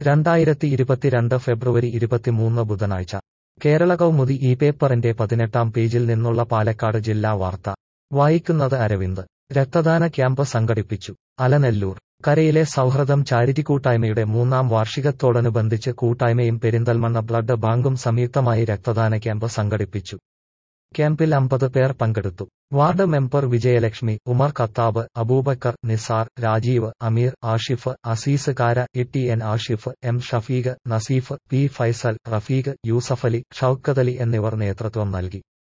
രണ്ടായിരത്തി ഇരുപത്തിരണ്ട് ഫെബ്രുവരി ഇരുപത്തിമൂന്ന് ബുധനാഴ്ച കേരള കൗമുദി ഈ പേപ്പറിന്റെ പതിനെട്ടാം പേജിൽ നിന്നുള്ള പാലക്കാട് ജില്ലാ വാർത്ത വായിക്കുന്നത് അരവിന്ദ് രക്തദാന ക്യാമ്പ് സംഘടിപ്പിച്ചു അലനല്ലൂർ കരയിലെ സൗഹൃദം ചാരിറ്റി കൂട്ടായ്മയുടെ മൂന്നാം വാർഷികത്തോടനുബന്ധിച്ച് കൂട്ടായ്മയും പെരിന്തൽമണ്ണ ബ്ലഡ് ബാങ്കും സംയുക്തമായി രക്തദാന ക്യാമ്പ് സംഘടിപ്പിച്ചു ക്യാമ്പിൽ അമ്പത് പേർ പങ്കെടുത്തു ward member Vijayalakshmi Umar Khattab Abubakar Nisar Rajeev Ameer Ashif Azeez Kara E N Ashif M Shafeeq Naseef P Faisal Rafeeq Yusufali Shoukathali എന്നിവർ നേതൃത്വം നൽകി